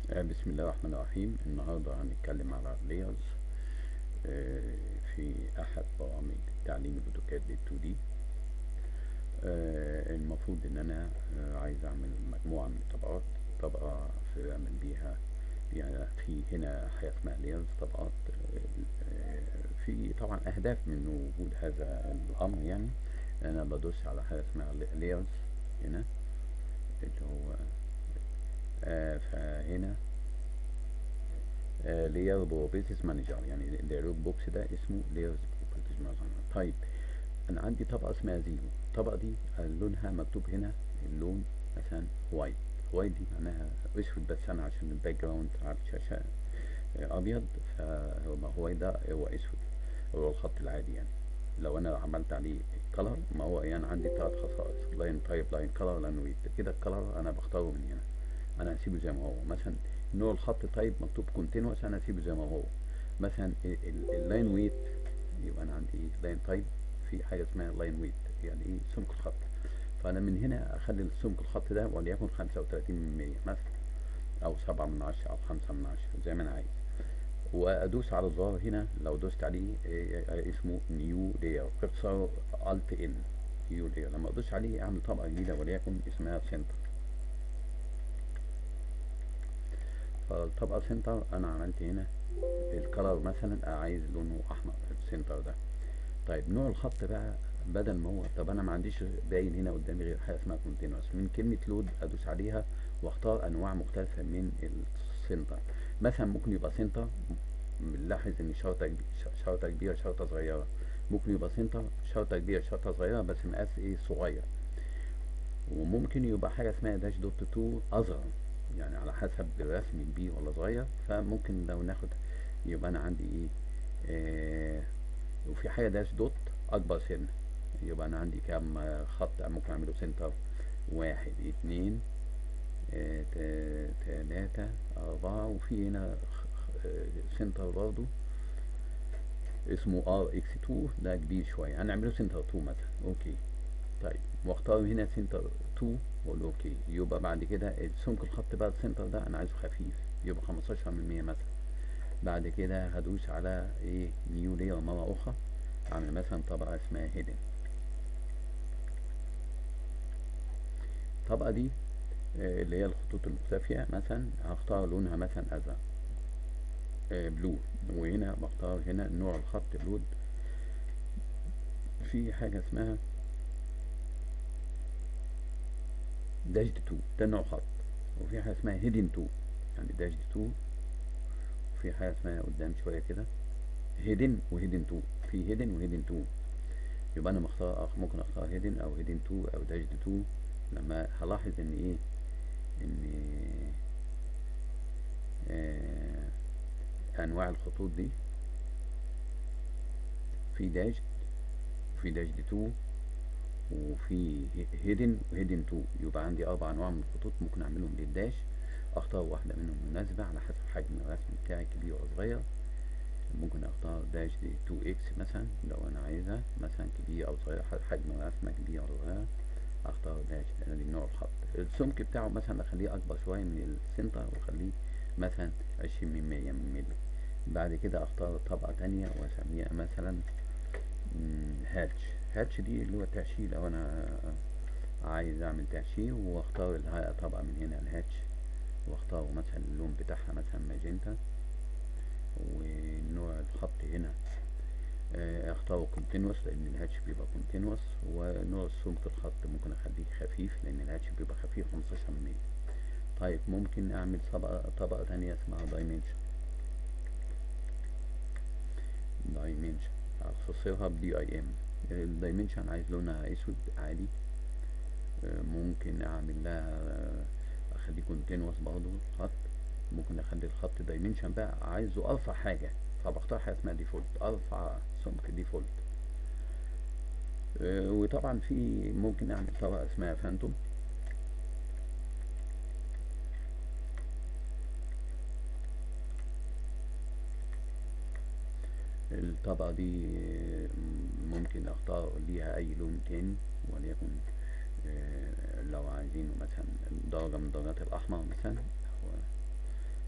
آه، بسم الله الرحمن الرحيم النهاردة هنتكلم على layers آه، في أحد برامج تعليم الأوتوكاد لل 2 دي آه، المفروض إن أنا آه، عايز أعمل مجموعة من الطبقات طبقة في أعمل بيها يعني في هنا حاجة اسمها layers طبقات آه، في طبعا أهداف من وجود هذا الأمر يعني أنا بدوس على حاجة اسمها layers هنا اللي هو آه فهنا آه layer properties manager يعني اللاير بوكس ده اسمه layers properties manager طيب انا عندي طبقه اسمها زيرو الطبقه دي لونها مكتوب هنا اللون مثلا وايت وايت دي معناها اسود بس انا عشان الباك جراوند على الشاشه آه ابيض فهو هو ده هو اسود هو الخط العادي يعني لو انا عملت عليه كلر ما هو يعني عندي ثلاث خصائص لاين تايب لاين كلر لاين ويت كده الكلر انا بختاره من هنا انا هسيبه زي ما هو مثلا نوع الخط تايب مكتوب كونتينوس انا هسيبه زي ما هو مثلا اللاين ويت يبقى انا عندي ايه لاين تايب في حاجه اسمها لاين ويت يعني ايه سمك الخط فانا من هنا اخلي سمك الخط ده وليكن 35% مثلا او 7 من 10 او 5 من 10 زي ما انا عايز وادوس على الزرار هنا لو دوست عليه إيه اسمه نيو لاير اختصار الت ان نيو لاير لما ادوس عليه اعمل طبقه جديده وليكن اسمها سنتر فالطبقه سنتر انا عملت هنا الكلر مثلا عايز لونه احمر السنتر ده طيب نوع الخط بقى بدل ما هو طب انا ما عنديش باين هنا قدامي غير حاجه اسمها كونتينوس من كلمه لود ادوس عليها واختار انواع مختلفه من السنتر مثلا ممكن يبقى سنتر بنلاحظ ان شرطه شرطه كبيره شرطه صغيره ممكن يبقى سنتر شرطه كبيره شرطه صغيره بس مقاس ايه صغير وممكن يبقى حاجه اسمها داش دوت 2 اصغر يعني على حسب الرسم كبير ولا صغير فممكن لو ناخد يبقى انا عندي ايه آه وفي حاجه داش دوت اكبر سنه يبقى انا عندي كام خط ممكن اعمله سنتر واحد اتنين آه تلاتة أربعة وفي هنا سنتر برضو اسمه ار اكس 2 ده كبير شوية هنعمله سنتر 2 مثلا اوكي طيب واختار هنا سنتر 2 واقول اوكي يبقى بعد كده سمك الخط بقى السنتر ده انا عايزه خفيف يبقى 15% مثلا بعد كده هدوس على ايه نيو لاير مرة اخرى اعمل مثلا طبقة اسمها هيدن الطبقة دي اللي هي الخطوط المختفية مثلا هختار لونها مثلا ازرق بلو وهنا بختار هنا نوع الخط لود في حاجة اسمها داش 2 ده نوع خط وفي حاجة اسمها هيدن 2 يعني داش 2 وفي حاجة اسمها قدام شوية كده هيدن وهيدن 2 في هيدن وهيدن 2 يبقى انا مختار ممكن اختار هيدن او هيدن 2 او داش 2 لما هلاحظ ان ايه ان آه انواع الخطوط دي في داش وفي داش 2 وفي هيدن وهيدن 2 يبقى عندي اربع انواع من الخطوط ممكن اعملهم للداش اختار واحده منهم مناسبه على حسب حجم الرسم بتاعي كبير او صغير ممكن اختار داش دي 2 اكس مثلا لو انا عايزها مثلا كبير او صغير حجم الرسمه كبير او صغير اختار داش لان دي نوع الخط السمك بتاعه مثلا اخليه اكبر شويه من السنتر واخليه مثلا عشرين من مية من ملي بعد كده اختار طبقة تانية واسميها مثلا هاتش هاتش دي اللي هو التهشير لو انا عايز اعمل تهشير واختار طبقة من هنا الهاتش واختار مثلا اللون بتاعها مثلا ماجنتا ونوع الخط هنا اختاره كونتينوس لان الهاتش بيبقى كونتينوس ونوع سمك الخط ممكن اخليه خفيف لان الهاتش بيبقى خفيف 15% طيب ممكن اعمل طبقة طبقة تانية اسمها دايمنشن دايمنشن اختصرها بدي اي ام الدايمنشن عايز لونها اسود عادي ممكن اعمل لها اخليه كونتينوس برضه خط ممكن اخلي الخط دايمنشن بقى عايزه ارفع حاجة فبختار حاجة اسمها ديفولت ارفع سمك ديفولت أه وطبعا في ممكن اعمل طبقة اسمها فانتوم الطبقة دي ممكن اختار ليها اي لون تاني وليكن أه لو عايزينه مثلا درجة من درجات الاحمر مثلا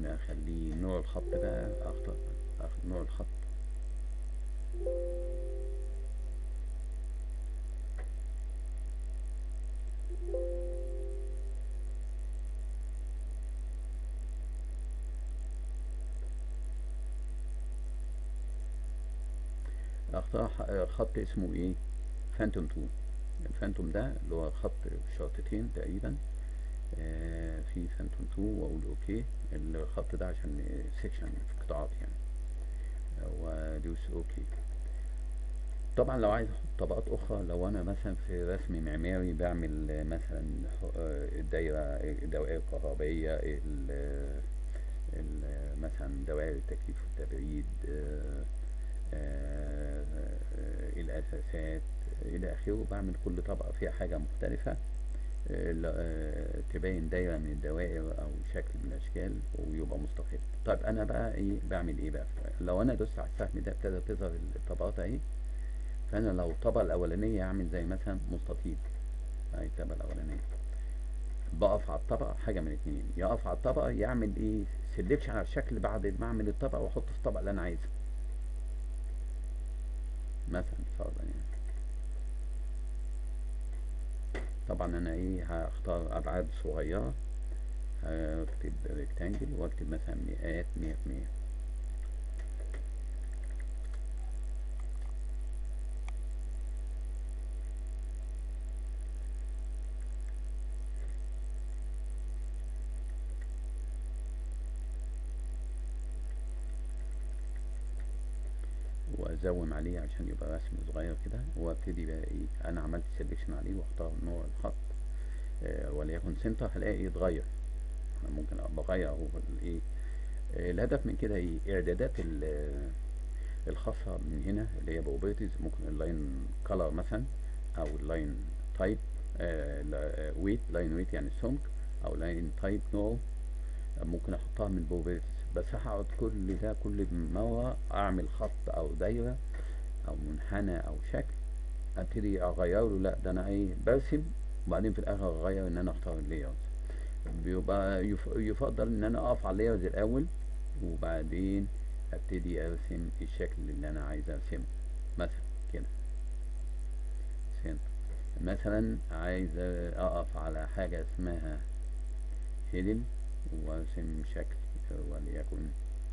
ممكن اخليه نوع الخط بقى اختار أخ- نوع الخط اختار ح- خط اسمه ايه فانتوم 2 الفانتوم ده اللي هو خط شرطتين تقريبا آه، في فانتوم 2 واقول اوكي الخط ده عشان سيكشن في قطاعات يعني وادوس اوكي طبعا لو عايز احط طبقات اخرى لو انا مثلا في رسم معماري بعمل آه، مثلا ح- آه، الدايره الدوائر الكهربائيه ال- ال- مثلا دوائر التكييف والتبريد آه، آه، آه، الاساسات الى اخره بعمل كل طبقه فيها حاجه مختلفه آه، ل- آه، تبين دايره من الدوائر او شكل من الاشكال ويبقى مستقل طيب انا بقى ايه بعمل ايه بقى لو انا دوست على السهم ده ابتدى تظهر الطبقات اهي فانا لو الطبقه الاولانيه اعمل زي مثلا مستطيل اهي الطبقه الاولانيه بقف على الطبقه حاجه من اتنين يا اقف على الطبقه يعمل ايه سلكشن على الشكل بعد ما اعمل الطبقه واحط في الطبقه اللي انا عايزها مثلا فرضا يعني طبعا انا ايه هختار ابعاد صغيره هكتب ريكتانجل واكتب مثلا مئات مية في مية وازوم عليه عشان يبقى رسم صغير كده وابتدي بقى ايه انا عملت سيلكشن عليه واختار نوع الخط آه، وليكن سنتر هلاقي يتغير انا ممكن ابقى اغير اهو الايه آه، الهدف من كده ايه اعدادات ال- الخاصة من هنا اللي هي بروبرتيز ممكن اللاين كولر مثلا او اللاين تايب ويت لاين ويت يعني السمك او لاين تايب نوع ممكن احطها من بروبرتيز بس هقعد كل ده كل مرة اعمل خط او دايرة او منحنى او شكل ابتدي اغيره لا ده انا ايه برسم وبعدين في الاخر اغير ان انا اختار اللايرز بيبقى يف- يفضل ان انا اقف على اللايرز الاول وبعدين ابتدي ارسم الشكل اللي انا عايز ارسمه مثلا كده سنتر مثلا عايز اقف على حاجة اسمها هيدن وارسم شكل وليكن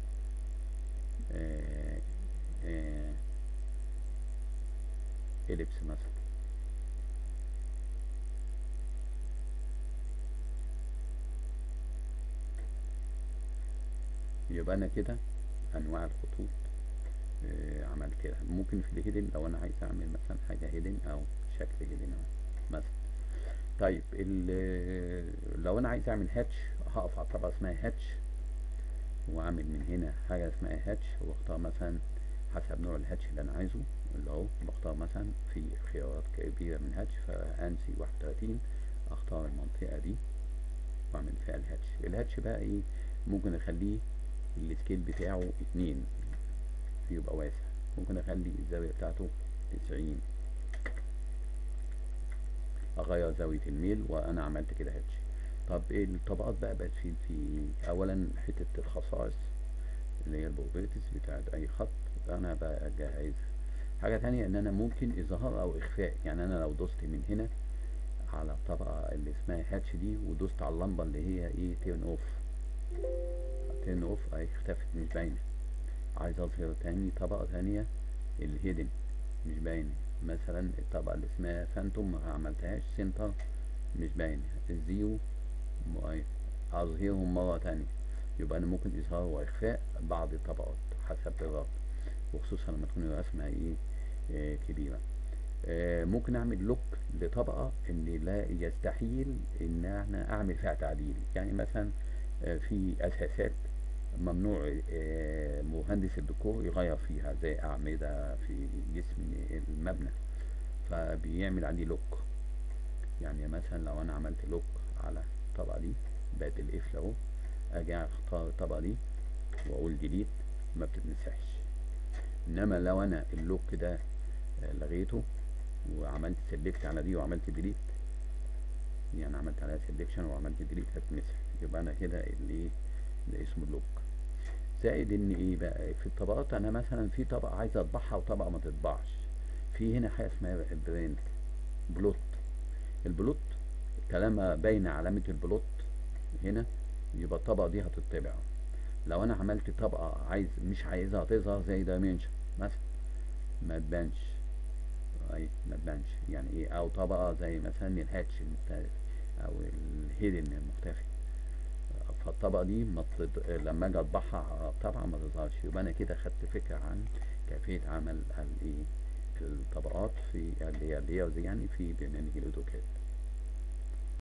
آه آه إليبس مثلا يبقى انا كده انواع الخطوط آه، عملت كده ممكن في الهيدن لو انا عايز اعمل مثلا حاجه هيدن او شكل هيدن مثلا طيب ال- لو انا عايز اعمل هاتش هقف على طبقه اسمها هاتش واعمل من هنا حاجه اسمها هاتش واختار مثلا حسب نوع الهاتش اللي انا عايزه اللي هو بختار مثلا في خيارات كبيره من هاتش فانسي 31 اختار المنطقه دي واعمل فيها الهاتش الهاتش بقى ايه ممكن اخليه السكيل بتاعه اتنين يبقى واسع ممكن اخلي الزاوية بتاعته تسعين اغير زاوية الميل وانا عملت كده هاتش طب ايه الطبقات بقى بتفيد في إيه؟ اولا حتة الخصائص اللي هي البروبرتيز بتاعت اي خط انا بقى جاهز حاجة تانية ان انا ممكن اظهار او اخفاء يعني انا لو دوست من هنا على الطبقة اللي اسمها هاتش دي ودوست على اللمبة اللي هي ايه تيرن اوف تيرن اوف اهي اختفت مش باينة عايز اظهر تاني طبقة تانية الهيدن مش باينة مثلا الطبقة اللي اسمها فانتوم ما عملتهاش سنتر مش باينة الزيرو م- أهي. اظهرهم مرة تانية يبقى انا ممكن اظهار واخفاء بعض الطبقات حسب الرغبة وخصوصا لما تكون الرسمة ايه آه، كبيرة آه، ممكن اعمل لوك لطبقة ان لا يستحيل ان انا اعمل فيها تعديل يعني مثلا آه، في اساسات ممنوع آه، مهندس الديكور يغير فيها زي اعمدة في جسم المبنى فبيعمل عليه لوك يعني مثلا لو انا عملت لوك على الطبقة دي بقت القفل اهو اجي اختار الطبقة دي واقول ديليت ما بتتمسحش انما لو انا اللوك ده آه، لغيته وعملت سيلكت على دي وعملت ديليت يعني عملت عليها سيلكشن وعملت ديليت هتمسح يبقى انا كده اللي ده اسمه اللوك زائد ان ايه بقى في الطبقات انا مثلا في طبقه عايز اطبعها وطبقه ما تطبعش في هنا حاجه اسمها برين بلوت البلوت طالما باينه علامه البلوت هنا يبقى الطبقه دي هتطبع لو انا عملت طبقه عايز مش عايزها تظهر زي دايمنشن مثلا ما تبانش اي ما تبانش يعني ايه او طبقه زي مثلا الهاتش المختلف او الهيدن المختفي فالطبقه دي مطلد... لما اجي اطبعها طبعا ما تظهرش يبقى انا كده خدت فكره عن كيفيه عمل الايه الطبقات في اللي هي اللي هي يعني في برنامج الاوتوكاد